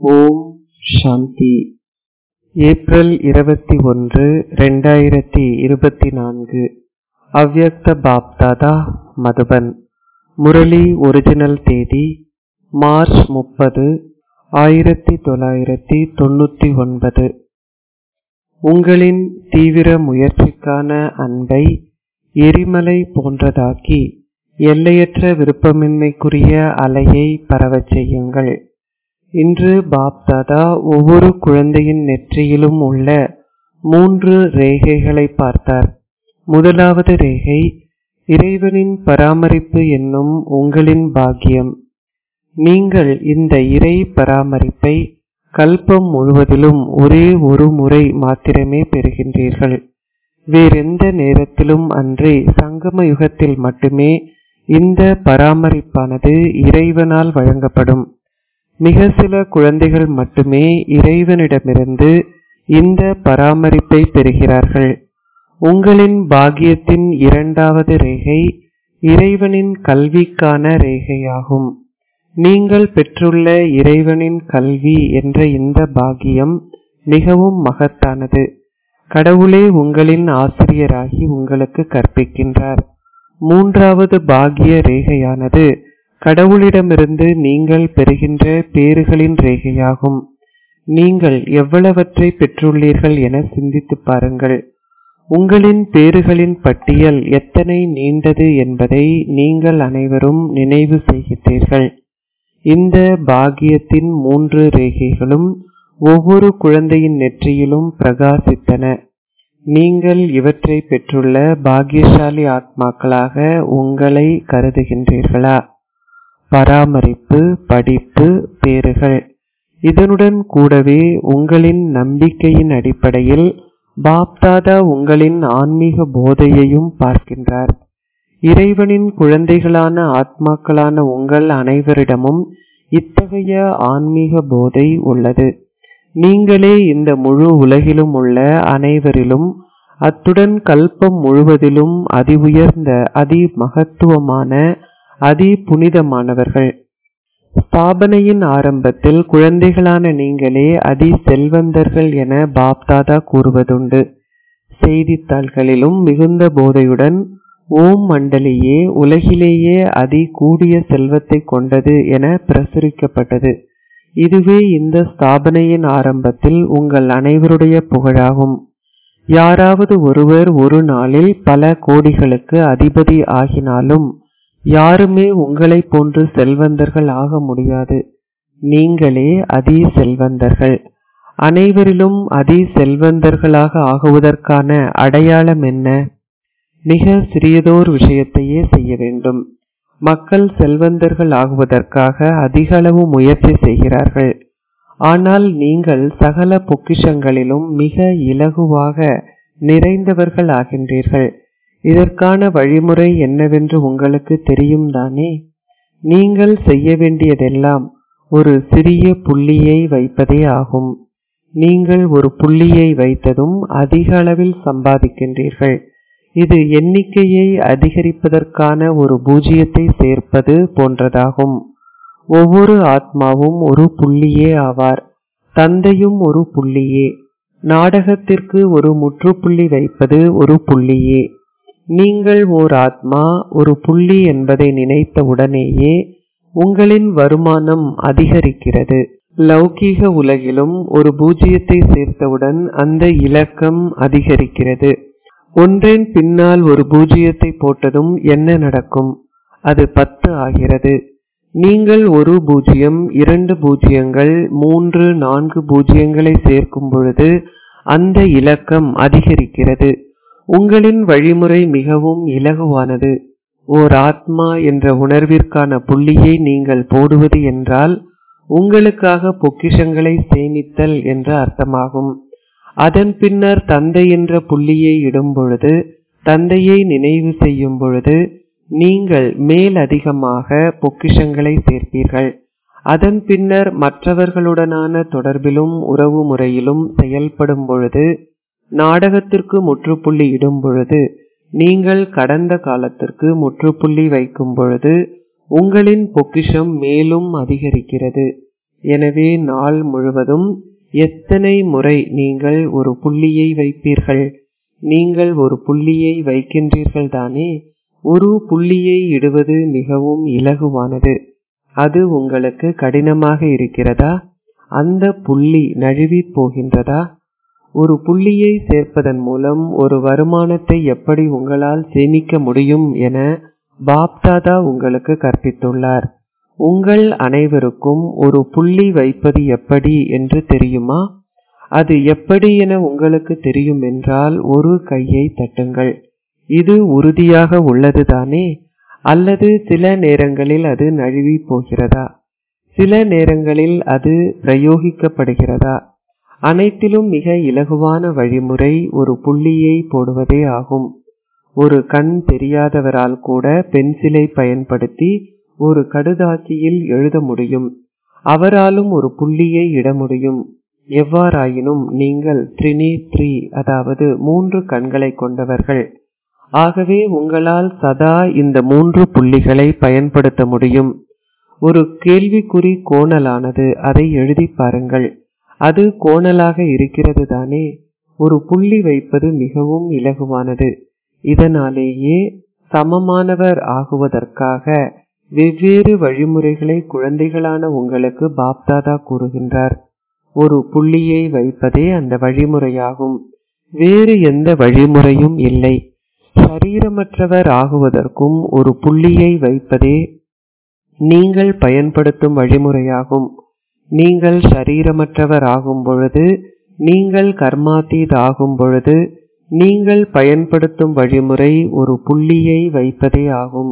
ஓம் சாந்தி April இருபத்தி ஒன்று ரெண்டாயிரத்தி இருபத்தி நான்கு அவ்யக்த பாப்தாதா மதுபன் முரளி ஒரிஜினல் தேதி மார்ச் முப்பது ஆயிரத்தி தொள்ளாயிரத்தி தொண்ணூத்தி ஒன்பது உங்களின் தீவிர முயற்சிக்கான அன்பை எரிமலை போன்றதாக்கி எல்லையற்ற விருப்பமின்மைக்குரிய அலையை பரவச் செய்யுங்கள் இன்று பாப்தாதா ஒவ்வொரு குழந்தையின் நெற்றியிலும் உள்ள மூன்று ரேகைகளை பார்த்தார் முதலாவது ரேகை இறைவனின் பராமரிப்பு என்னும் உங்களின் பாக்கியம் நீங்கள் இந்த இறை பராமரிப்பை கல்பம் முழுவதிலும் ஒரே ஒரு முறை மாத்திரமே பெறுகின்றீர்கள் வேறெந்த நேரத்திலும் அன்றி சங்கம யுகத்தில் மட்டுமே இந்த பராமரிப்பானது இறைவனால் வழங்கப்படும் மிக சில குழந்தைகள் மட்டுமே இறைவனிடமிருந்து இந்த பராமரிப்பை பெறுகிறார்கள் உங்களின் பாக்கியத்தின் இரண்டாவது ரேகை இறைவனின் கல்விக்கான ரேகையாகும் நீங்கள் பெற்றுள்ள இறைவனின் கல்வி என்ற இந்த பாக்கியம் மிகவும் மகத்தானது கடவுளே உங்களின் ஆசிரியராகி உங்களுக்கு கற்பிக்கின்றார் மூன்றாவது பாக்கிய ரேகையானது கடவுளிடமிருந்து நீங்கள் பெறுகின்ற பேறுகளின் ரேகையாகும் நீங்கள் எவ்வளவற்றை பெற்றுள்ளீர்கள் என சிந்தித்து பாருங்கள் உங்களின் பேறுகளின் பட்டியல் எத்தனை நீண்டது என்பதை நீங்கள் அனைவரும் நினைவு செய்கின்றீர்கள் இந்த பாக்கியத்தின் மூன்று ரேகைகளும் ஒவ்வொரு குழந்தையின் நெற்றியிலும் பிரகாசித்தன நீங்கள் இவற்றை பெற்றுள்ள பாக்கியசாலி ஆத்மாக்களாக உங்களை கருதுகின்றீர்களா பராமரிப்பு படிப்பு பேறுகள் இதனுடன் கூடவே உங்களின் நம்பிக்கையின் அடிப்படையில் பாப்தாதா உங்களின் ஆன்மீக போதையையும் பார்க்கின்றார் இறைவனின் குழந்தைகளான ஆத்மாக்களான உங்கள் அனைவரிடமும் இத்தகைய ஆன்மீக போதை உள்ளது நீங்களே இந்த முழு உலகிலும் உள்ள அனைவரிலும் அத்துடன் கல்பம் முழுவதிலும் அதி உயர்ந்த அதி மகத்துவமான அதி புனிதமானவர்கள் ஸ்தாபனையின் ஆரம்பத்தில் குழந்தைகளான நீங்களே அதி செல்வந்தர்கள் என பாப்தாதா கூறுவதுண்டு செய்தித்தாள்களிலும் மிகுந்த போதையுடன் ஓம் மண்டலியே உலகிலேயே அதி கூடிய செல்வத்தை கொண்டது என பிரசுரிக்கப்பட்டது இதுவே இந்த ஸ்தாபனையின் ஆரம்பத்தில் உங்கள் அனைவருடைய புகழாகும் யாராவது ஒருவர் ஒரு நாளில் பல கோடிகளுக்கு அதிபதி ஆகினாலும் யாருமே உங்களை போன்று செல்வந்தர்கள் ஆக முடியாது நீங்களே அதி செல்வந்தர்கள் அனைவரிலும் அதி செல்வந்தர்களாக ஆகுவதற்கான அடையாளம் என்ன மிக சிறியதோர் விஷயத்தையே செய்ய வேண்டும் மக்கள் செல்வந்தர்கள் ஆகுவதற்காக அதிக அளவு முயற்சி செய்கிறார்கள் ஆனால் நீங்கள் சகல பொக்கிஷங்களிலும் மிக இலகுவாக நிறைந்தவர்கள் ஆகின்றீர்கள் இதற்கான வழிமுறை என்னவென்று உங்களுக்கு தெரியும் தானே நீங்கள் செய்ய வேண்டியதெல்லாம் ஒரு சிறிய புள்ளியை வைப்பதே ஆகும் நீங்கள் ஒரு புள்ளியை வைத்ததும் அதிக அளவில் சம்பாதிக்கின்றீர்கள் இது எண்ணிக்கையை அதிகரிப்பதற்கான ஒரு பூஜ்ஜியத்தை சேர்ப்பது போன்றதாகும் ஒவ்வொரு ஆத்மாவும் ஒரு புள்ளியே ஆவார் தந்தையும் ஒரு புள்ளியே நாடகத்திற்கு ஒரு முற்றுப்புள்ளி வைப்பது ஒரு புள்ளியே நீங்கள் ஓர் ஆத்மா ஒரு புள்ளி என்பதை நினைத்த உடனேயே உங்களின் வருமானம் அதிகரிக்கிறது லௌகீக உலகிலும் ஒரு பூஜ்ஜியத்தை சேர்த்தவுடன் அந்த இலக்கம் அதிகரிக்கிறது ஒன்றின் பின்னால் ஒரு பூஜ்ஜியத்தை போட்டதும் என்ன நடக்கும் அது பத்து ஆகிறது நீங்கள் ஒரு பூஜ்ஜியம் இரண்டு பூஜ்ஜியங்கள் மூன்று நான்கு பூஜ்ஜியங்களை சேர்க்கும் பொழுது அந்த இலக்கம் அதிகரிக்கிறது உங்களின் வழிமுறை மிகவும் இலகுவானது ஓர் ஆத்மா என்ற உணர்விற்கான புள்ளியை நீங்கள் போடுவது என்றால் உங்களுக்காக பொக்கிஷங்களை சேமித்தல் என்ற அர்த்தமாகும் அதன் பின்னர் தந்தை என்ற புள்ளியை இடும் பொழுது தந்தையை நினைவு செய்யும் பொழுது நீங்கள் மேல் அதிகமாக பொக்கிஷங்களை சேர்ப்பீர்கள் அதன் பின்னர் மற்றவர்களுடனான தொடர்பிலும் உறவு முறையிலும் செயல்படும் பொழுது நாடகத்திற்கு முற்றுப்புள்ளி இடும் பொழுது நீங்கள் கடந்த காலத்திற்கு முற்றுப்புள்ளி வைக்கும் பொழுது உங்களின் பொக்கிஷம் மேலும் அதிகரிக்கிறது எனவே நாள் முழுவதும் எத்தனை முறை நீங்கள் ஒரு புள்ளியை வைப்பீர்கள் நீங்கள் ஒரு புள்ளியை வைக்கின்றீர்கள் தானே ஒரு புள்ளியை இடுவது மிகவும் இலகுவானது அது உங்களுக்கு கடினமாக இருக்கிறதா அந்த புள்ளி நழுவி போகின்றதா ஒரு புள்ளியை சேர்ப்பதன் மூலம் ஒரு வருமானத்தை எப்படி உங்களால் சேமிக்க முடியும் என பாப்தாதா உங்களுக்கு கற்பித்துள்ளார் உங்கள் அனைவருக்கும் ஒரு புள்ளி வைப்பது எப்படி என்று தெரியுமா அது எப்படி என உங்களுக்கு தெரியும் என்றால் ஒரு கையை தட்டுங்கள் இது உறுதியாக உள்ளது தானே அல்லது சில நேரங்களில் அது நழுவி போகிறதா சில நேரங்களில் அது பிரயோகிக்கப்படுகிறதா அனைத்திலும் மிக இலகுவான வழிமுறை ஒரு புள்ளியை போடுவதே ஆகும் ஒரு கண் தெரியாதவரால் கூட பென்சிலை பயன்படுத்தி ஒரு கடுதாசியில் எழுத முடியும் அவராலும் ஒரு புள்ளியை இட முடியும் எவ்வாறாயினும் நீங்கள் த்ரினி த்ரீ அதாவது மூன்று கண்களை கொண்டவர்கள் ஆகவே உங்களால் சதா இந்த மூன்று புள்ளிகளை பயன்படுத்த முடியும் ஒரு கேள்விக்குறி கோணலானது அதை எழுதி பாருங்கள் அது கோணலாக இருக்கிறது தானே ஒரு புள்ளி வைப்பது மிகவும் இலகுவானது இதனாலேயே சமமானவர் ஆகுவதற்காக வெவ்வேறு வழிமுறைகளை குழந்தைகளான உங்களுக்கு பாப்தாதா கூறுகின்றார் ஒரு புள்ளியை வைப்பதே அந்த வழிமுறையாகும் வேறு எந்த வழிமுறையும் இல்லை சரீரமற்றவர் ஆகுவதற்கும் ஒரு புள்ளியை வைப்பதே நீங்கள் பயன்படுத்தும் வழிமுறையாகும் நீங்கள் சரீரமற்றவர் ஆகும் பொழுது நீங்கள் கர்மாத்தீத் ஆகும் பொழுது நீங்கள் பயன்படுத்தும் வழிமுறை ஒரு புள்ளியை வைப்பதே ஆகும்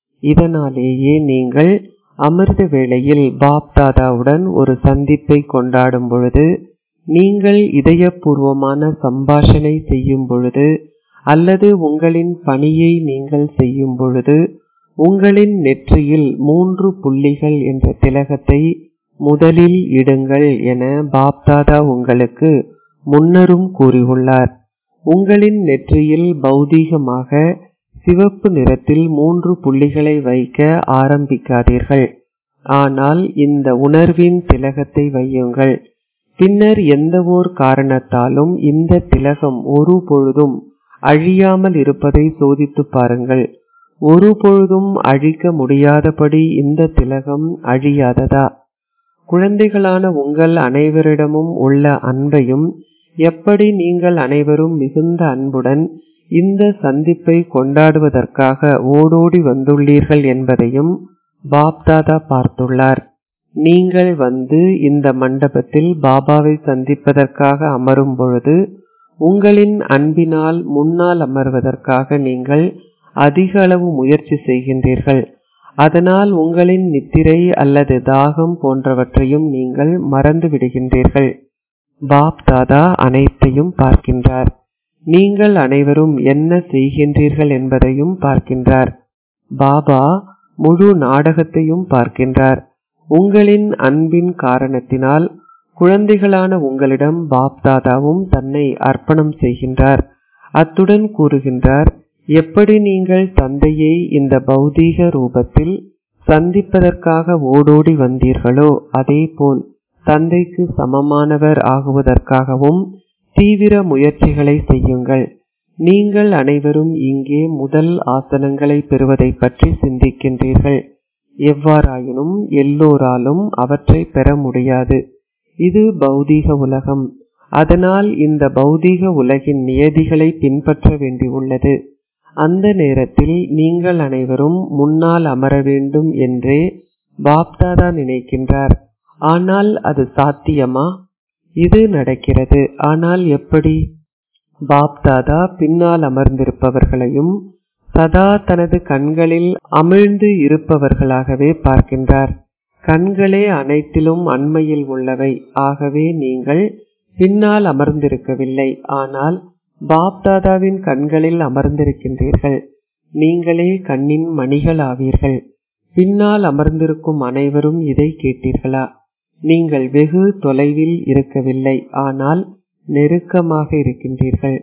இதனாலேயே நீங்கள் அமிர்த வேளையில் பாப்தாதாவுடன் ஒரு சந்திப்பை கொண்டாடும் பொழுது நீங்கள் இதயபூர்வமான சம்பாஷணை செய்யும் பொழுது அல்லது உங்களின் பணியை நீங்கள் செய்யும் பொழுது உங்களின் நெற்றியில் மூன்று புள்ளிகள் என்ற திலகத்தை முதலில் இடுங்கள் என பாப்தாதா உங்களுக்கு முன்னரும் கூறியுள்ளார் உங்களின் நெற்றியில் பௌதீகமாக சிவப்பு நிறத்தில் மூன்று புள்ளிகளை வைக்க ஆரம்பிக்காதீர்கள் ஆனால் இந்த உணர்வின் திலகத்தை வையுங்கள் பின்னர் எந்த ஓர் காரணத்தாலும் இந்த திலகம் ஒரு பொழுதும் அழியாமல் இருப்பதை சோதித்து பாருங்கள் ஒரு பொழுதும் அழிக்க முடியாதபடி இந்த திலகம் அழியாததா குழந்தைகளான உங்கள் அனைவரிடமும் உள்ள அன்பையும் எப்படி நீங்கள் அனைவரும் மிகுந்த அன்புடன் இந்த சந்திப்பை கொண்டாடுவதற்காக ஓடோடி வந்துள்ளீர்கள் என்பதையும் பாப்தாதா பார்த்துள்ளார் நீங்கள் வந்து இந்த மண்டபத்தில் பாபாவை சந்திப்பதற்காக அமரும் பொழுது உங்களின் அன்பினால் முன்னால் அமர்வதற்காக நீங்கள் அதிக அளவு முயற்சி செய்கின்றீர்கள் அதனால் உங்களின் நித்திரை அல்லது தாகம் போன்றவற்றையும் நீங்கள் மறந்து விடுகின்றீர்கள் பாப் தாதா அனைத்தையும் பார்க்கின்றார் நீங்கள் அனைவரும் என்ன செய்கின்றீர்கள் என்பதையும் பார்க்கின்றார் பாபா முழு நாடகத்தையும் பார்க்கின்றார் உங்களின் அன்பின் காரணத்தினால் குழந்தைகளான உங்களிடம் பாப் தாதாவும் தன்னை அர்ப்பணம் செய்கின்றார் அத்துடன் கூறுகின்றார் எப்படி நீங்கள் தந்தையை இந்த பௌதீக ரூபத்தில் சந்திப்பதற்காக ஓடோடி வந்தீர்களோ அதேபோல் தந்தைக்கு சமமானவர் ஆகுவதற்காகவும் தீவிர முயற்சிகளை செய்யுங்கள் நீங்கள் அனைவரும் இங்கே முதல் ஆசனங்களை பெறுவதை பற்றி சிந்திக்கின்றீர்கள் எவ்வாறாயினும் எல்லோராலும் அவற்றை பெற முடியாது இது பௌதீக உலகம் அதனால் இந்த பௌதீக உலகின் நியதிகளை பின்பற்ற வேண்டியுள்ளது அந்த நேரத்தில் நீங்கள் அனைவரும் முன்னால் அமர வேண்டும் என்றே பாப்தாதா நினைக்கின்றார் ஆனால் அது சாத்தியமா இது நடக்கிறது ஆனால் எப்படி பாப்தாதா பின்னால் அமர்ந்திருப்பவர்களையும் சதா தனது கண்களில் அமிழ்ந்து இருப்பவர்களாகவே பார்க்கின்றார் கண்களே அனைத்திலும் அண்மையில் உள்ளவை ஆகவே நீங்கள் பின்னால் அமர்ந்திருக்கவில்லை ஆனால் பாப்தாதாவின் கண்களில் அமர்ந்திருக்கின்றீர்கள் நீங்களே கண்ணின் மணிகள் ஆவீர்கள் பின்னால் அமர்ந்திருக்கும் அனைவரும் இதை கேட்டீர்களா நீங்கள் வெகு தொலைவில் இருக்கவில்லை ஆனால் நெருக்கமாக இருக்கின்றீர்கள்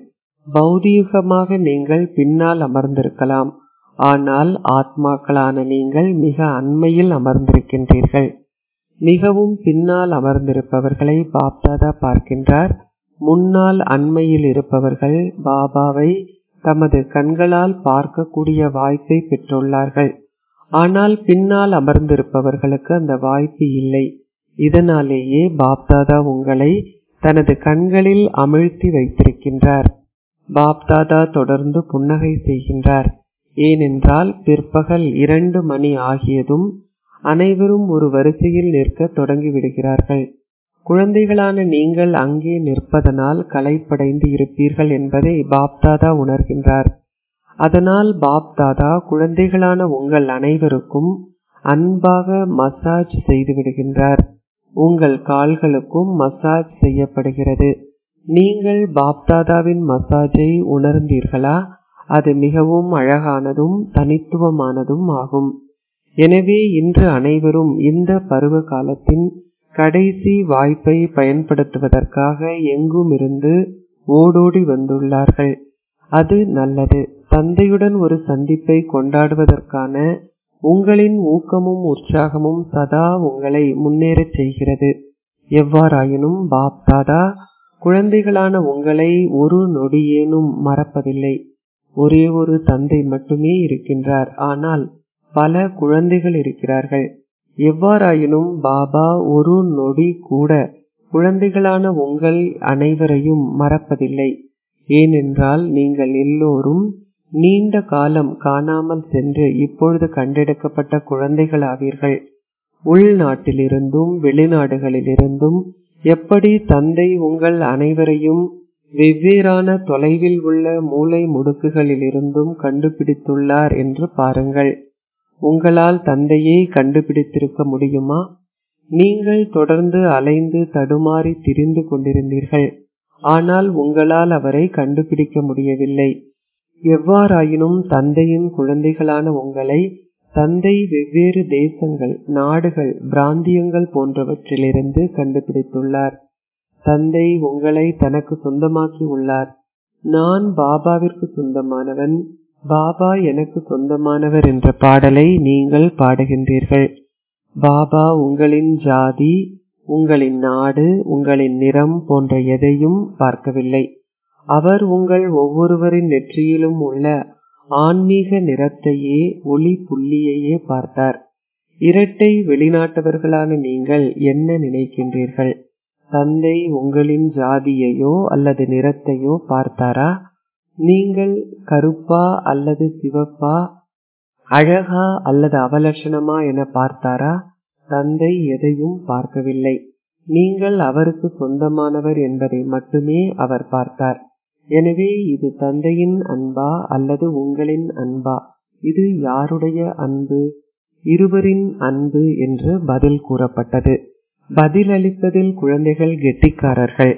பௌதீகமாக நீங்கள் பின்னால் அமர்ந்திருக்கலாம் ஆனால் ஆத்மாக்களான நீங்கள் மிக அண்மையில் அமர்ந்திருக்கின்றீர்கள் மிகவும் பின்னால் அமர்ந்திருப்பவர்களை பாப்தாதா பார்க்கின்றார் முன்னால் அண்மையில் இருப்பவர்கள் பாபாவை தமது கண்களால் பார்க்கக்கூடிய வாய்ப்பை பெற்றுள்ளார்கள் ஆனால் பின்னால் அமர்ந்திருப்பவர்களுக்கு அந்த வாய்ப்பு இல்லை இதனாலேயே பாப்தாதா உங்களை தனது கண்களில் அமிழ்த்தி வைத்திருக்கின்றார் பாப்தாதா தொடர்ந்து புன்னகை செய்கின்றார் ஏனென்றால் பிற்பகல் இரண்டு மணி ஆகியதும் அனைவரும் ஒரு வரிசையில் நிற்க தொடங்கிவிடுகிறார்கள் குழந்தைகளான நீங்கள் அங்கே நிற்பதனால் களைப்படைந்து இருப்பீர்கள் என்பதை பாப்தாதா உணர்கின்றார் அதனால் பாப்தாதா குழந்தைகளான உங்கள் அனைவருக்கும் அன்பாக மசாஜ் செய்து விடுகின்றார் உங்கள் கால்களுக்கும் மசாஜ் செய்யப்படுகிறது நீங்கள் பாப்தாதாவின் மசாஜை உணர்ந்தீர்களா அது மிகவும் அழகானதும் தனித்துவமானதும் ஆகும் எனவே இன்று அனைவரும் இந்த பருவ காலத்தின் கடைசி வாய்ப்பை பயன்படுத்துவதற்காக எங்கும் இருந்து ஓடோடி வந்துள்ளார்கள் அது நல்லது தந்தையுடன் ஒரு சந்திப்பை கொண்டாடுவதற்கான உங்களின் ஊக்கமும் உற்சாகமும் சதா உங்களை முன்னேறச் செய்கிறது எவ்வாறாயினும் பாப் தாதா குழந்தைகளான உங்களை ஒரு நொடியேனும் மறப்பதில்லை ஒரே ஒரு தந்தை மட்டுமே இருக்கின்றார் ஆனால் பல குழந்தைகள் இருக்கிறார்கள் எவ்வாறாயினும் பாபா ஒரு நொடி கூட குழந்தைகளான உங்கள் அனைவரையும் மறப்பதில்லை ஏனென்றால் நீங்கள் எல்லோரும் நீண்ட காலம் காணாமல் சென்று இப்பொழுது கண்டெடுக்கப்பட்ட குழந்தைகளாவீர்கள் உள்நாட்டிலிருந்தும் வெளிநாடுகளிலிருந்தும் எப்படி தந்தை உங்கள் அனைவரையும் வெவ்வேறான தொலைவில் உள்ள மூளை முடுக்குகளிலிருந்தும் கண்டுபிடித்துள்ளார் என்று பாருங்கள் உங்களால் தந்தையை கண்டுபிடித்திருக்க முடியுமா நீங்கள் தொடர்ந்து அலைந்து தடுமாறி திரிந்து கொண்டிருந்தீர்கள் ஆனால் உங்களால் அவரை கண்டுபிடிக்க முடியவில்லை எவ்வாறாயினும் தந்தையின் குழந்தைகளான உங்களை தந்தை வெவ்வேறு தேசங்கள் நாடுகள் பிராந்தியங்கள் போன்றவற்றிலிருந்து கண்டுபிடித்துள்ளார் தந்தை உங்களை தனக்கு சொந்தமாக்கி உள்ளார் நான் பாபாவிற்கு சொந்தமானவன் பாபா எனக்கு சொந்தமானவர் என்ற பாடலை நீங்கள் பாடுகின்றீர்கள் பாபா உங்களின் ஜாதி உங்களின் நாடு உங்களின் நிறம் போன்ற எதையும் பார்க்கவில்லை அவர் உங்கள் ஒவ்வொருவரின் நெற்றியிலும் உள்ள ஆன்மீக நிறத்தையே ஒளி புள்ளியையே பார்த்தார் இரட்டை வெளிநாட்டவர்களான நீங்கள் என்ன நினைக்கின்றீர்கள் தந்தை உங்களின் ஜாதியையோ அல்லது நிறத்தையோ பார்த்தாரா நீங்கள் கருப்பா அல்லது சிவப்பா அழகா அல்லது அவலட்சணமா என பார்த்தாரா தந்தை எதையும் பார்க்கவில்லை நீங்கள் அவருக்கு சொந்தமானவர் என்பதை மட்டுமே அவர் பார்த்தார் எனவே இது தந்தையின் அன்பா அல்லது உங்களின் அன்பா இது யாருடைய அன்பு இருவரின் அன்பு என்று பதில் கூறப்பட்டது பதிலளிப்பதில் குழந்தைகள் கெட்டிக்காரர்கள்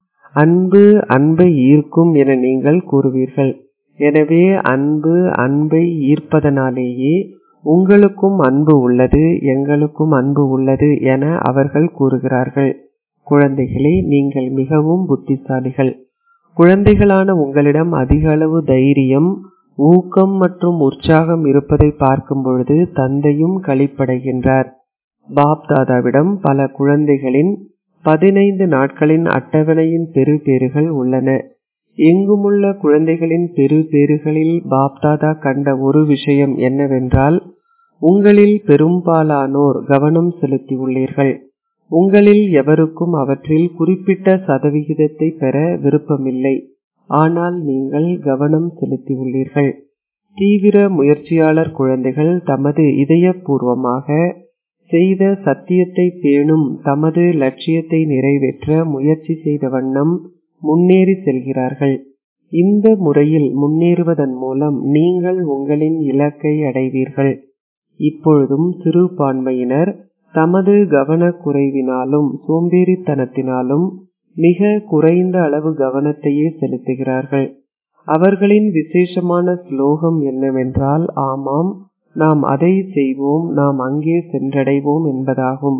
அன்பு அன்பை ஈர்க்கும் என நீங்கள் கூறுவீர்கள் எனவே அன்பு அன்பை ஈர்ப்பதனாலேயே உங்களுக்கும் அன்பு உள்ளது எங்களுக்கும் அன்பு உள்ளது என அவர்கள் கூறுகிறார்கள் குழந்தைகளே நீங்கள் மிகவும் புத்திசாலிகள் குழந்தைகளான உங்களிடம் அதிக அளவு தைரியம் ஊக்கம் மற்றும் உற்சாகம் இருப்பதை பார்க்கும் பொழுது தந்தையும் களிப்படைகின்றார் பாப் தாதாவிடம் பல குழந்தைகளின் பதினைந்து நாட்களின் அட்டவணையின் பெரு பேறுகள் உள்ளன எங்குமுள்ள குழந்தைகளின் பெரு பேறுகளில் பாப்தாதா கண்ட ஒரு விஷயம் என்னவென்றால் உங்களில் பெரும்பாலானோர் கவனம் செலுத்தியுள்ளீர்கள் உங்களில் எவருக்கும் அவற்றில் குறிப்பிட்ட சதவிகிதத்தை பெற விருப்பமில்லை ஆனால் நீங்கள் கவனம் செலுத்தியுள்ளீர்கள் தீவிர முயற்சியாளர் குழந்தைகள் தமது இதயபூர்வமாக செய்த சத்தியத்தை பேணும் தமது லட்சியத்தை நிறைவேற்ற முயற்சி செய்த வண்ணம் முன்னேறி செல்கிறார்கள் இந்த முறையில் முன்னேறுவதன் மூலம் நீங்கள் உங்களின் இலக்கை அடைவீர்கள் இப்பொழுதும் சிறுபான்மையினர் தமது கவனக்குறைவினாலும் சோம்பேறித்தனத்தினாலும் மிக குறைந்த அளவு கவனத்தையே செலுத்துகிறார்கள் அவர்களின் விசேஷமான ஸ்லோகம் என்னவென்றால் ஆமாம் நாம் அதை செய்வோம் நாம் அங்கே சென்றடைவோம் என்பதாகும்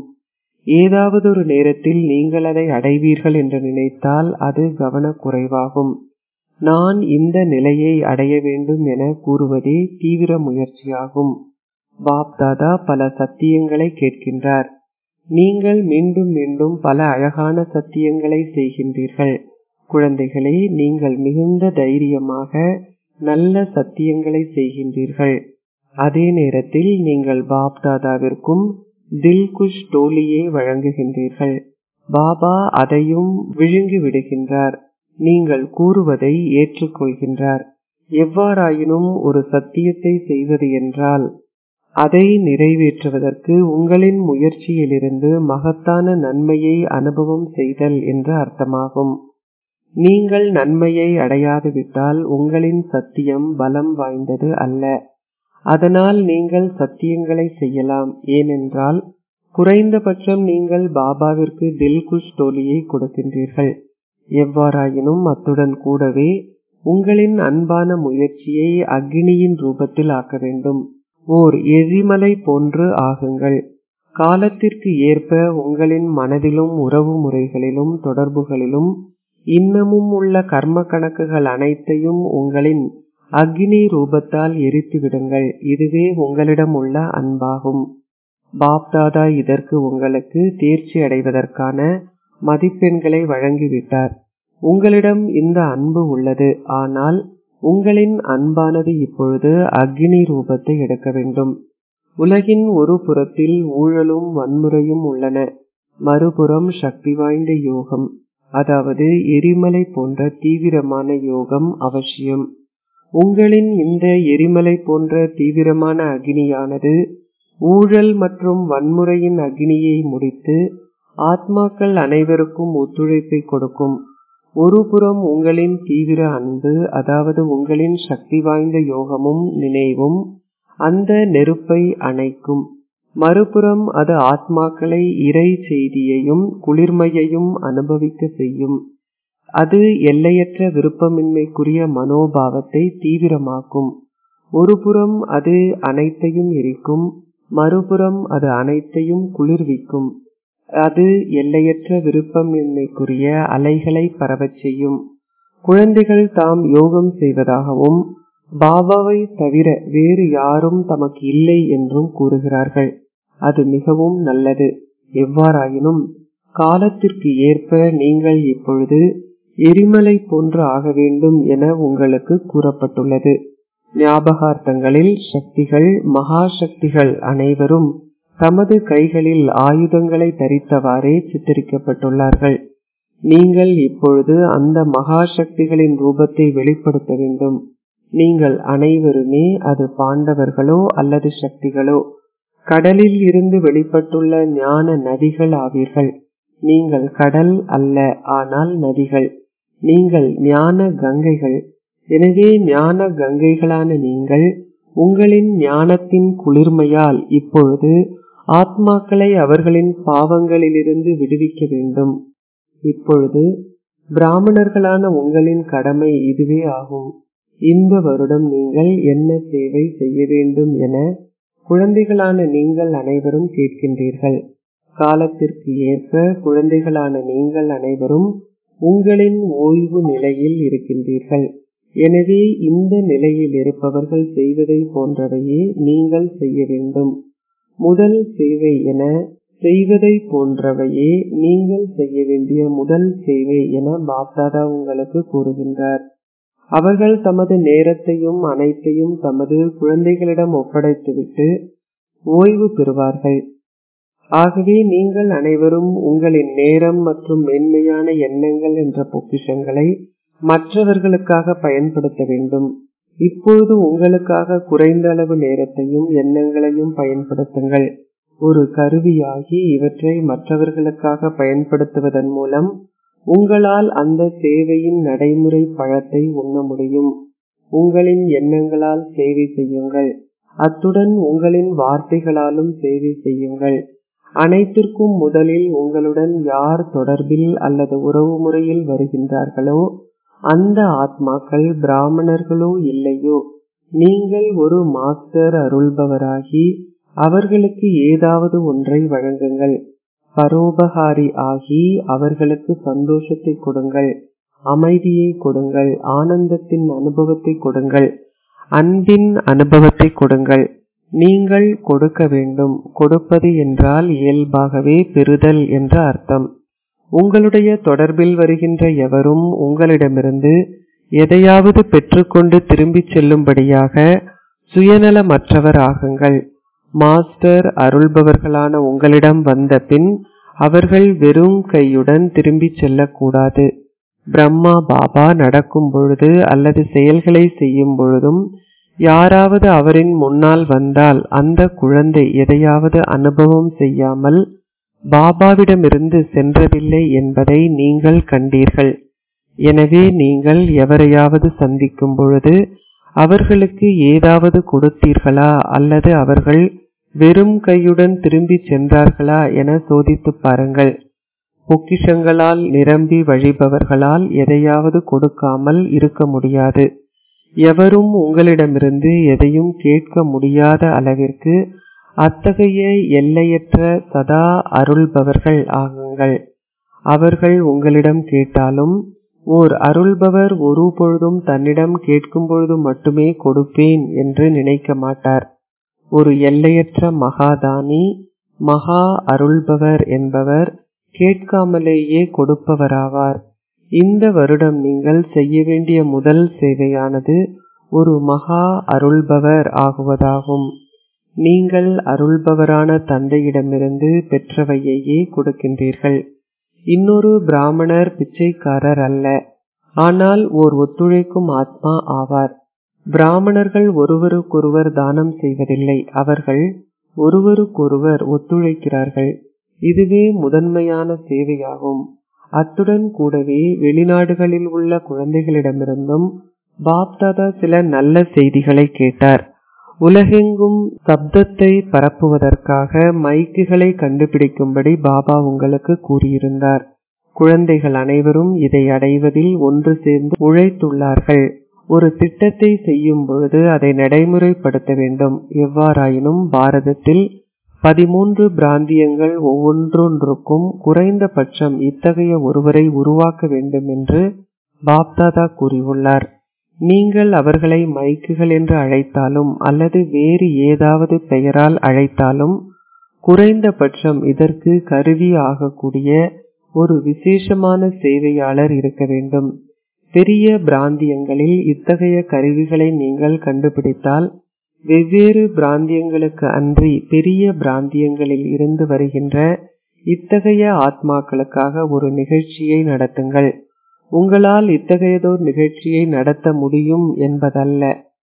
ஏதாவது ஒரு நேரத்தில் நீங்கள் அதை அடைவீர்கள் என்று நினைத்தால் அது கவனக்குறைவாகும் நான் இந்த நிலையை அடைய வேண்டும் என கூறுவதே தீவிர முயற்சியாகும் பாப் தாதா பல சத்தியங்களை கேட்கின்றார் நீங்கள் மீண்டும் மீண்டும் பல அழகான சத்தியங்களை செய்கின்றீர்கள் குழந்தைகளே நீங்கள் மிகுந்த தைரியமாக நல்ல சத்தியங்களை செய்கின்றீர்கள் அதே நேரத்தில் நீங்கள் பாப் தாதாவிற்கும் தில்குஷ் டோலியை வழங்குகின்றீர்கள் பாபா அதையும் விழுங்கி விடுகின்றார் நீங்கள் கூறுவதை ஏற்றுக்கொள்கின்றார் எவ்வாறாயினும் ஒரு சத்தியத்தை செய்வது என்றால் அதை நிறைவேற்றுவதற்கு உங்களின் முயற்சியிலிருந்து மகத்தான நன்மையை அனுபவம் செய்தல் என்று அர்த்தமாகும் நீங்கள் நன்மையை அடையாது விட்டால் உங்களின் சத்தியம் பலம் வாய்ந்தது அல்ல அதனால் நீங்கள் சத்தியங்களை செய்யலாம் ஏனென்றால் குறைந்தபட்சம் நீங்கள் பாபாவிற்கு தில்குஷ் டோலியை கொடுக்கின்றீர்கள் எவ்வாறாயினும் அத்துடன் கூடவே உங்களின் அன்பான முயற்சியை அக்னியின் ரூபத்தில் ஆக்க வேண்டும் ஓர் எரிமலை போன்று ஆகுங்கள் காலத்திற்கு ஏற்ப உங்களின் மனதிலும் உறவு முறைகளிலும் தொடர்புகளிலும் இன்னமும் உள்ள கர்ம கணக்குகள் அனைத்தையும் உங்களின் அக்னி ரூபத்தால் எரித்து விடுங்கள் இதுவே உங்களிடம் உள்ள அன்பாகும் பாப்தாதா இதற்கு உங்களுக்கு தேர்ச்சி அடைவதற்கான மதிப்பெண்களை வழங்கிவிட்டார் உங்களிடம் இந்த அன்பு உள்ளது ஆனால் உங்களின் அன்பானது இப்பொழுது அக்னி ரூபத்தை எடுக்க வேண்டும் உலகின் ஒரு புறத்தில் ஊழலும் வன்முறையும் உள்ளன மறுபுறம் சக்தி வாய்ந்த யோகம் அதாவது எரிமலை போன்ற தீவிரமான யோகம் அவசியம் உங்களின் இந்த எரிமலை போன்ற தீவிரமான அக்னியானது ஊழல் மற்றும் வன்முறையின் அக்னியை முடித்து ஆத்மாக்கள் அனைவருக்கும் ஒத்துழைப்பை கொடுக்கும் ஒரு புறம் உங்களின் தீவிர அன்பு அதாவது உங்களின் சக்தி வாய்ந்த யோகமும் நினைவும் அந்த நெருப்பை அணைக்கும் மறுபுறம் அது ஆத்மாக்களை இறை செய்தியையும் குளிர்மையையும் அனுபவிக்க செய்யும் அது எல்லையற்ற விருப்பமின்மைக்குரிய மனோபாவத்தை தீவிரமாக்கும் ஒரு புறம் அது அனைத்தையும் எரிக்கும் மறுபுறம் அது அனைத்தையும் குளிர்விக்கும் அது எல்லையற்ற விருப்பமின்மைக்குரிய அலைகளை பரவச் செய்யும் குழந்தைகள் தாம் யோகம் செய்வதாகவும் பாபாவை தவிர வேறு யாரும் தமக்கு இல்லை என்றும் கூறுகிறார்கள் அது மிகவும் நல்லது எவ்வாறாயினும் காலத்திற்கு ஏற்ப நீங்கள் இப்பொழுது எரிமலை போன்று ஆக வேண்டும் என உங்களுக்கு கூறப்பட்டுள்ளது ஞாபகார்த்தங்களில் சக்திகள் மகா சக்திகள் அனைவரும் தமது கைகளில் ஆயுதங்களை தரித்தவாறே சித்தரிக்கப்பட்டுள்ளார்கள் நீங்கள் இப்பொழுது அந்த மகா சக்திகளின் ரூபத்தை வெளிப்படுத்த வேண்டும் நீங்கள் அனைவருமே அது பாண்டவர்களோ அல்லது சக்திகளோ கடலில் இருந்து வெளிப்பட்டுள்ள ஞான நதிகள் ஆவீர்கள் நீங்கள் கடல் அல்ல ஆனால் நதிகள் நீங்கள் ஞான கங்கைகள் எனவே ஞான கங்கைகளான நீங்கள் உங்களின் ஞானத்தின் குளிர்மையால் இப்பொழுது ஆத்மாக்களை அவர்களின் பாவங்களிலிருந்து விடுவிக்க வேண்டும் இப்பொழுது பிராமணர்களான உங்களின் கடமை இதுவே ஆகும் இந்த வருடம் நீங்கள் என்ன சேவை செய்ய வேண்டும் என குழந்தைகளான நீங்கள் அனைவரும் கேட்கின்றீர்கள் காலத்திற்கு ஏற்ப குழந்தைகளான நீங்கள் அனைவரும் உங்களின் ஓய்வு நிலையில் இருக்கின்றீர்கள் எனவே இந்த நிலையில் இருப்பவர்கள் செய்வதை போன்றவையே நீங்கள் செய்ய வேண்டும் முதல் சேவை என செய்வதை போன்றவையே நீங்கள் செய்ய வேண்டிய முதல் சேவை என பாப்தாதா உங்களுக்கு கூறுகின்றார் அவர்கள் தமது நேரத்தையும் அனைத்தையும் தமது குழந்தைகளிடம் ஒப்படைத்துவிட்டு ஓய்வு பெறுவார்கள் ஆகவே நீங்கள் அனைவரும் உங்களின் நேரம் மற்றும் மென்மையான எண்ணங்கள் என்ற பொக்கிஷங்களை மற்றவர்களுக்காக பயன்படுத்த வேண்டும் இப்பொழுது உங்களுக்காக குறைந்த அளவு நேரத்தையும் எண்ணங்களையும் பயன்படுத்துங்கள் ஒரு கருவியாகி இவற்றை மற்றவர்களுக்காக பயன்படுத்துவதன் மூலம் உங்களால் அந்த சேவையின் நடைமுறை பழத்தை உண்ண முடியும் உங்களின் எண்ணங்களால் சேவை செய்யுங்கள் அத்துடன் உங்களின் வார்த்தைகளாலும் சேவை செய்யுங்கள் அனைத்திற்கும் முதலில் உங்களுடன் யார் தொடர்பில் அல்லது உறவு முறையில் வருகின்றார்களோ அந்த ஆத்மாக்கள் பிராமணர்களோ இல்லையோ நீங்கள் ஒரு மாஸ்டர் அருள்பவராகி அவர்களுக்கு ஏதாவது ஒன்றை வழங்குங்கள் பரோபகாரி ஆகி அவர்களுக்கு சந்தோஷத்தை கொடுங்கள் அமைதியை கொடுங்கள் ஆனந்தத்தின் அனுபவத்தை கொடுங்கள் அன்பின் அனுபவத்தை கொடுங்கள் நீங்கள் கொடுக்க வேண்டும் கொடுப்பது என்றால் இயல்பாகவே பெறுதல் என்ற அர்த்தம் உங்களுடைய தொடர்பில் வருகின்ற எவரும் உங்களிடமிருந்து எதையாவது பெற்றுக்கொண்டு திரும்பிச் செல்லும்படியாக சுயநலமற்றவர் ஆகுங்கள் மாஸ்டர் அருள்பவர்களான உங்களிடம் வந்த பின் அவர்கள் வெறும் கையுடன் திரும்பிச் செல்லக்கூடாது பிரம்மா பாபா நடக்கும் பொழுது அல்லது செயல்களை செய்யும் பொழுதும் யாராவது அவரின் முன்னால் வந்தால் அந்த குழந்தை எதையாவது அனுபவம் செய்யாமல் பாபாவிடமிருந்து சென்றதில்லை என்பதை நீங்கள் கண்டீர்கள் எனவே நீங்கள் எவரையாவது சந்திக்கும் பொழுது அவர்களுக்கு ஏதாவது கொடுத்தீர்களா அல்லது அவர்கள் வெறும் கையுடன் திரும்பி சென்றார்களா என சோதித்து பாருங்கள் பொக்கிஷங்களால் நிரம்பி வழிபவர்களால் எதையாவது கொடுக்காமல் இருக்க முடியாது எவரும் உங்களிடமிருந்து எதையும் கேட்க முடியாத அளவிற்கு அத்தகைய எல்லையற்ற சதா அருள்பவர்கள் ஆகுங்கள் அவர்கள் உங்களிடம் கேட்டாலும் ஓர் அருள்பவர் ஒரு பொழுதும் தன்னிடம் கேட்கும் பொழுது மட்டுமே கொடுப்பேன் என்று நினைக்க மாட்டார் ஒரு எல்லையற்ற மகாதானி மகா அருள்பவர் என்பவர் கேட்காமலேயே கொடுப்பவராவார் இந்த வருடம் நீங்கள் செய்ய வேண்டிய முதல் சேவையானது ஒரு மகா அருள்பவர் ஆகுவதாகும் நீங்கள் அருள்பவரான தந்தையிடமிருந்து பெற்றவையையே கொடுக்கின்றீர்கள் இன்னொரு பிராமணர் பிச்சைக்காரர் அல்ல ஆனால் ஓர் ஒத்துழைக்கும் ஆத்மா ஆவார் பிராமணர்கள் ஒருவருக்கொருவர் தானம் செய்வதில்லை அவர்கள் ஒருவருக்கொருவர் ஒத்துழைக்கிறார்கள் இதுவே முதன்மையான சேவையாகும் அத்துடன் கூடவே வெளிநாடுகளில் உள்ள குழந்தைகளிடமிருந்தும் பாப்தாதா சில நல்ல செய்திகளை கேட்டார் உலகெங்கும் சப்தத்தை பரப்புவதற்காக மைக்குகளை கண்டுபிடிக்கும்படி பாபா உங்களுக்கு கூறியிருந்தார் குழந்தைகள் அனைவரும் இதை அடைவதில் ஒன்று சேர்ந்து உழைத்துள்ளார்கள் ஒரு திட்டத்தை செய்யும் பொழுது அதை நடைமுறைப்படுத்த வேண்டும் எவ்வாறாயினும் பாரதத்தில் பதிமூன்று பிராந்தியங்கள் ஒவ்வொன்றொன்றுக்கும் குறைந்தபட்சம் இத்தகைய ஒருவரை உருவாக்க வேண்டும் என்று பாப்தாதா கூறியுள்ளார் நீங்கள் அவர்களை மைக்குகள் என்று அழைத்தாலும் அல்லது வேறு ஏதாவது பெயரால் அழைத்தாலும் குறைந்தபட்சம் இதற்கு கருவி ஆகக்கூடிய ஒரு விசேஷமான சேவையாளர் இருக்க வேண்டும் பெரிய பிராந்தியங்களில் இத்தகைய கருவிகளை நீங்கள் கண்டுபிடித்தால் வெவ்வேறு பிராந்தியங்களுக்கு அன்றி பெரிய பிராந்தியங்களில் இருந்து வருகின்ற இத்தகைய ஆத்மாக்களுக்காக ஒரு நிகழ்ச்சியை நடத்துங்கள் உங்களால் இத்தகையதோர் நிகழ்ச்சியை நடத்த முடியும் என்பதல்ல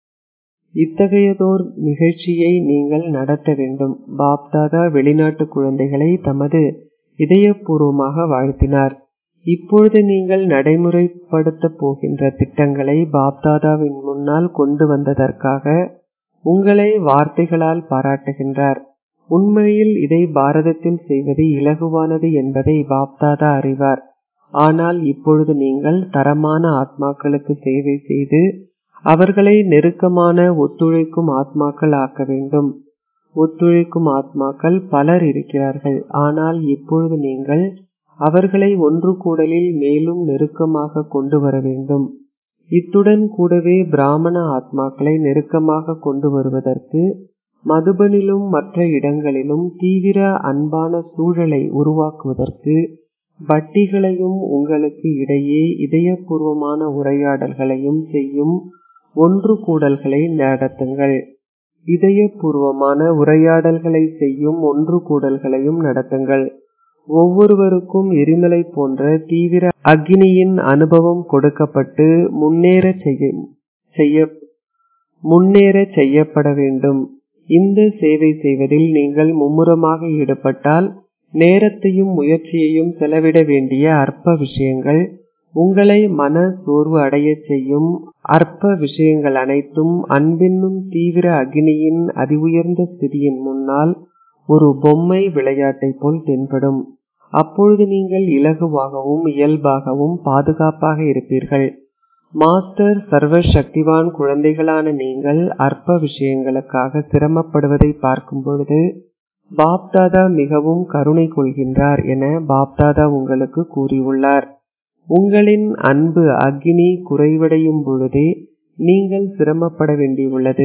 இத்தகையதோர் நிகழ்ச்சியை நீங்கள் நடத்த வேண்டும் பாப்தாதா வெளிநாட்டு குழந்தைகளை தமது இதயபூர்வமாக வாழ்த்தினார் இப்பொழுது நீங்கள் நடைமுறைப்படுத்த போகின்ற திட்டங்களை பாப்தாதாவின் முன்னால் கொண்டு வந்ததற்காக உங்களை வார்த்தைகளால் பாராட்டுகின்றார் உண்மையில் இதை பாரதத்தில் செய்வது இலகுவானது என்பதை பாப்தாதா அறிவார் ஆனால் இப்பொழுது நீங்கள் தரமான ஆத்மாக்களுக்கு சேவை செய்து அவர்களை நெருக்கமான ஒத்துழைக்கும் ஆத்மாக்கள் ஆக்க வேண்டும் ஒத்துழைக்கும் ஆத்மாக்கள் பலர் இருக்கிறார்கள் ஆனால் இப்பொழுது நீங்கள் அவர்களை ஒன்று கூடலில் மேலும் நெருக்கமாக கொண்டு வர வேண்டும் இத்துடன் கூடவே பிராமண ஆத்மாக்களை நெருக்கமாக கொண்டு வருவதற்கு மதுபனிலும் மற்ற இடங்களிலும் தீவிர அன்பான சூழலை உருவாக்குவதற்கு பட்டிகளையும் உங்களுக்கு இடையே இதயபூர்வமான உரையாடல்களையும் செய்யும் ஒன்று கூடல்களை நடத்துங்கள் இதயபூர்வமான உரையாடல்களை செய்யும் ஒன்று கூடல்களையும் நடத்துங்கள் ஒவ்வொருவருக்கும் எரிமலை போன்ற தீவிர அக்னியின் அனுபவம் கொடுக்கப்பட்டு முன்னேற செய்ய முன்னேற செய்யப்பட வேண்டும் இந்த சேவை செய்வதில் நீங்கள் மும்முரமாக ஈடுபட்டால் நேரத்தையும் முயற்சியையும் செலவிட வேண்டிய அற்ப விஷயங்கள் உங்களை மன சோர்வு அடைய செய்யும் அற்ப விஷயங்கள் அனைத்தும் அன்பின்னும் தீவிர அக்னியின் அதிஉயர்ந்த ஸ்திதியின் முன்னால் ஒரு பொம்மை விளையாட்டை போல் தென்படும் அப்பொழுது நீங்கள் இலகுவாகவும் இயல்பாகவும் பாதுகாப்பாக இருப்பீர்கள் மாஸ்டர் சர்வ சக்திவான் குழந்தைகளான நீங்கள் அற்ப விஷயங்களுக்காக சிரமப்படுவதை பார்க்கும் பொழுது பாப்தாதா மிகவும் கருணை கொள்கின்றார் என பாப்தாதா உங்களுக்கு கூறியுள்ளார் உங்களின் அன்பு அக்னி குறைவடையும் பொழுதே நீங்கள் சிரமப்பட வேண்டியுள்ளது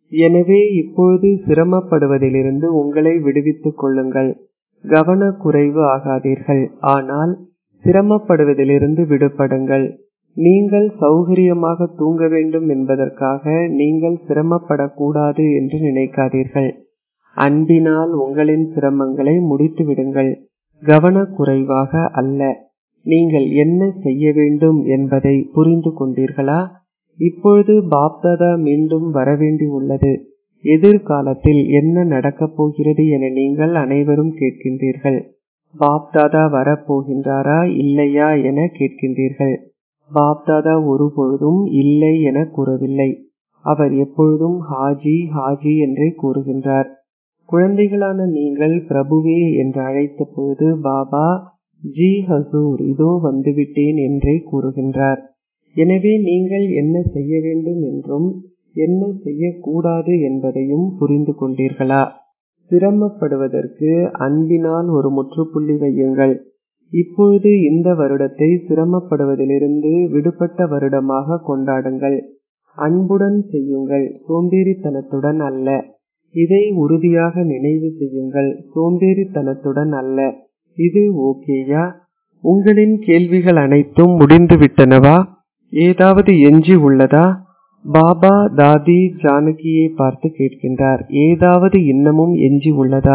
எனவே இப்பொழுது சிரமப்படுவதிலிருந்து உங்களை விடுவித்துக் கொள்ளுங்கள் கவனக்குறைவு ஆகாதீர்கள் ஆனால் சிரமப்படுவதிலிருந்து விடுபடுங்கள் நீங்கள் சௌகரியமாக தூங்க வேண்டும் என்பதற்காக நீங்கள் சிரமப்படக்கூடாது என்று நினைக்காதீர்கள் அன்பினால் உங்களின் சிரமங்களை முடித்து விடுங்கள் கவனக்குறைவாக அல்ல நீங்கள் என்ன செய்ய வேண்டும் என்பதை புரிந்து கொண்டீர்களா இப்பொழுது பாப்தாதா மீண்டும் வரவேண்டி உள்ளது எதிர்காலத்தில் என்ன நடக்கப் போகிறது என நீங்கள் அனைவரும் கேட்கின்றீர்கள் பாப்தாதா வரப்போகின்றாரா இல்லையா என கேட்கின்றீர்கள் பாப்தாதா ஒருபொழுதும் இல்லை என கூறவில்லை அவர் எப்பொழுதும் ஹாஜி ஹாஜி என்றே கூறுகின்றார் குழந்தைகளான நீங்கள் பிரபுவே என்று அழைத்த பொழுது பாபா ஜி ஹசூர் இதோ வந்துவிட்டேன் என்றே கூறுகின்றார் எனவே நீங்கள் என்ன செய்ய வேண்டும் என்றும் என்ன செய்யக்கூடாது என்பதையும் புரிந்து கொண்டீர்களா சிரமப்படுவதற்கு அன்பினால் ஒரு முற்றுப்புள்ளி வையுங்கள் இப்பொழுது இந்த வருடத்தை சிரமப்படுவதிலிருந்து விடுபட்ட வருடமாக கொண்டாடுங்கள் அன்புடன் செய்யுங்கள் சோம்பேறித்தனத்துடன் அல்ல இதை உறுதியாக நினைவு செய்யுங்கள் சோம்பேறித்தனத்துடன் அல்ல இது ஓகேயா உங்களின் கேள்விகள் அனைத்தும் முடிந்து விட்டனவா ஏதாவது எஞ்சி உள்ளதா பாபா தாதி ஜானகியை பார்த்து கேட்கின்றார் ஏதாவது இன்னமும் எஞ்சி உள்ளதா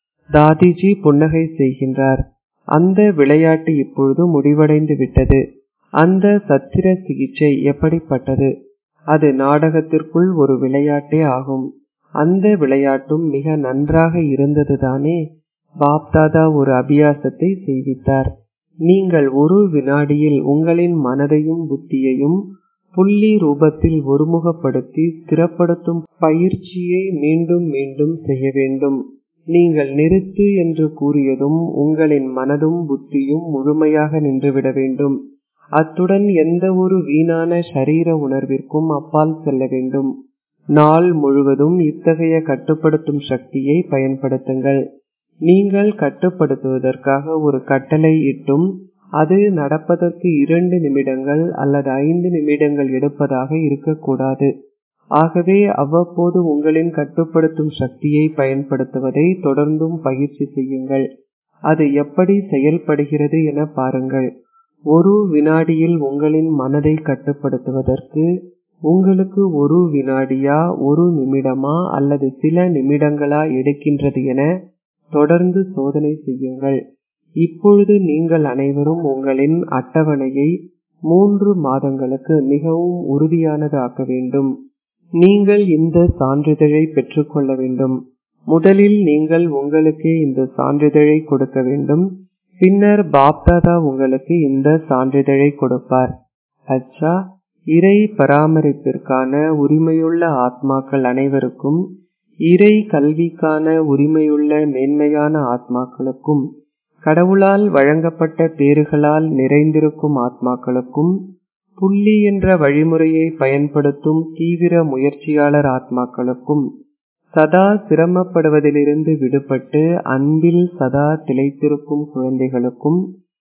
தாதிஜி புன்னகை செய்கின்றார் அந்த விளையாட்டு இப்பொழுது முடிவடைந்து விட்டது அந்த சத்திர சிகிச்சை எப்படிப்பட்டது அது நாடகத்திற்குள் ஒரு விளையாட்டே ஆகும் அந்த விளையாட்டும் மிக நன்றாக இருந்ததுதானே பாப்தாதா ஒரு அபியாசத்தை செய்வித்தார் நீங்கள் ஒரு வினாடியில் உங்களின் மனதையும் புத்தியையும் புள்ளி ரூபத்தில் ஒருமுகப்படுத்தி ஸ்திரப்படுத்தும் பயிற்சியை மீண்டும் மீண்டும் செய்ய வேண்டும் நீங்கள் நிறுத்து என்று கூறியதும் உங்களின் மனதும் புத்தியும் முழுமையாக நின்றுவிட வேண்டும் அத்துடன் எந்த ஒரு வீணான சரீர உணர்விற்கும் அப்பால் செல்ல வேண்டும் நாள் முழுவதும் இத்தகைய கட்டுப்படுத்தும் சக்தியை பயன்படுத்துங்கள் நீங்கள் கட்டுப்படுத்துவதற்காக ஒரு கட்டளை இட்டும் அது நடப்பதற்கு இரண்டு நிமிடங்கள் அல்லது ஐந்து நிமிடங்கள் எடுப்பதாக இருக்கக்கூடாது ஆகவே அவ்வப்போது உங்களின் கட்டுப்படுத்தும் சக்தியை பயன்படுத்துவதை தொடர்ந்தும் பயிற்சி செய்யுங்கள் அது எப்படி செயல்படுகிறது என பாருங்கள் ஒரு வினாடியில் உங்களின் மனதை கட்டுப்படுத்துவதற்கு உங்களுக்கு ஒரு வினாடியா ஒரு நிமிடமா அல்லது சில நிமிடங்களா எடுக்கின்றது என தொடர்ந்து சோதனை செய்யுங்கள் இப்பொழுது நீங்கள் அனைவரும் உங்களின் அட்டவணையை மூன்று மாதங்களுக்கு மிகவும் உறுதியானது ஆக்க வேண்டும் நீங்கள் இந்த சான்றிதழை பெற்றுக்கொள்ள வேண்டும் முதலில் நீங்கள் உங்களுக்கே இந்த சான்றிதழை கொடுக்க வேண்டும் பின்னர் பாப்தாதா உங்களுக்கு இந்த சான்றிதழை கொடுப்பார் அச்சா இறை பராமரிப்பிற்கான உரிமையுள்ள ஆத்மாக்கள் அனைவருக்கும் இறை கல்விக்கான உரிமையுள்ள மேன்மையான ஆத்மாக்களுக்கும் கடவுளால் வழங்கப்பட்ட பேறுகளால் நிறைந்திருக்கும் ஆத்மாக்களுக்கும் புள்ளி என்ற வழிமுறையை பயன்படுத்தும் தீவிர முயற்சியாளர் ஆத்மாக்களுக்கும் சதா சிரமப்படுவதிலிருந்து விடுபட்டு அன்பில் சதா திளைத்திருக்கும் குழந்தைகளுக்கும்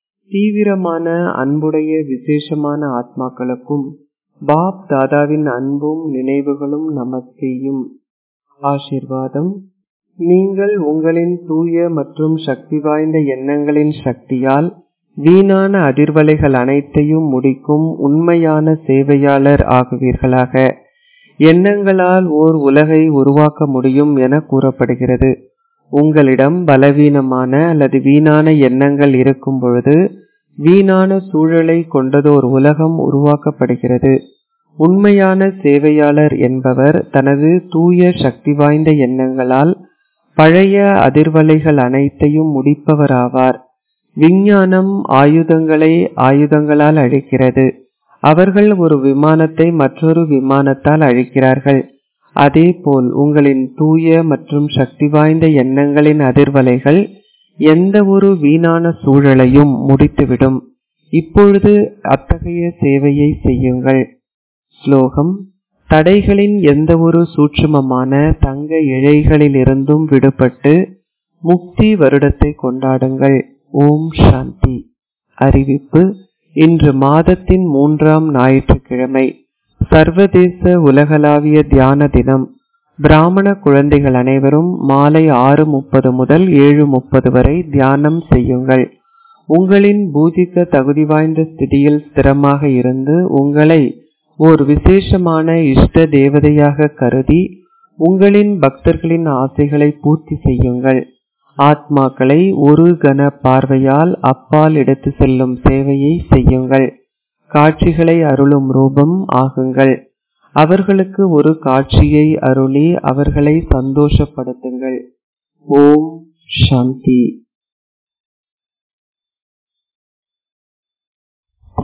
தீவிரமான அன்புடைய விசேஷமான ஆத்மாக்களுக்கும் பாப் தாதாவின் அன்பும் நினைவுகளும் நமஸ்தேயும் ஆசிர்வாதம் நீங்கள் உங்களின் தூய மற்றும் சக்தி வாய்ந்த எண்ணங்களின் சக்தியால் வீணான அதிர்வலைகள் அனைத்தையும் முடிக்கும் உண்மையான சேவையாளர் ஆகுவீர்களாக எண்ணங்களால் ஓர் உலகை உருவாக்க முடியும் என கூறப்படுகிறது உங்களிடம் பலவீனமான அல்லது வீணான எண்ணங்கள் இருக்கும் பொழுது வீணான சூழலை கொண்டதோர் உலகம் உருவாக்கப்படுகிறது உண்மையான சேவையாளர் என்பவர் தனது தூய சக்தி வாய்ந்த எண்ணங்களால் பழைய அதிர்வலைகள் அனைத்தையும் முடிப்பவராவார் விஞ்ஞானம் ஆயுதங்களை ஆயுதங்களால் அழிக்கிறது அவர்கள் ஒரு விமானத்தை மற்றொரு விமானத்தால் அழிக்கிறார்கள் அதேபோல் உங்களின் தூய மற்றும் சக்தி வாய்ந்த எண்ணங்களின் அதிர்வலைகள் எந்த ஒரு வீணான சூழலையும் முடித்துவிடும் இப்பொழுது அத்தகைய சேவையை செய்யுங்கள் ஸ்லோகம் தடைகளின் எந்த ஒரு சூட்சுமமான தங்க இழைகளிலிருந்தும் விடுபட்டு முக்தி வருடத்தை கொண்டாடுங்கள் ஓம் சாந்தி அறிவிப்பு இன்று மாதத்தின் மூன்றாம் ஞாயிற்றுக்கிழமை சர்வதேச உலகளாவிய தியான தினம் பிராமண குழந்தைகள் அனைவரும் மாலை ஆறு முப்பது முதல் ஏழு முப்பது வரை தியானம் செய்யுங்கள் உங்களின் பூஜிக்க தகுதி வாய்ந்த ஸ்திதியில் ஸ்திரமாக இருந்து உங்களை ஓர் விசேஷமான இஷ்ட தேவதையாக கருதி உங்களின் பக்தர்களின் ஆசைகளை பூர்த்தி செய்யுங்கள் ஆத்மாக்களை ஒரு கன பார்வையால் அப்பால் எடுத்து செல்லும் சேவையை செய்யுங்கள் காட்சிகளை அருளும் ரூபம் ஆகுங்கள் அவர்களுக்கு ஒரு காட்சியை அருளி அவர்களை சந்தோஷப்படுத்துங்கள் ஓம் சாந்தி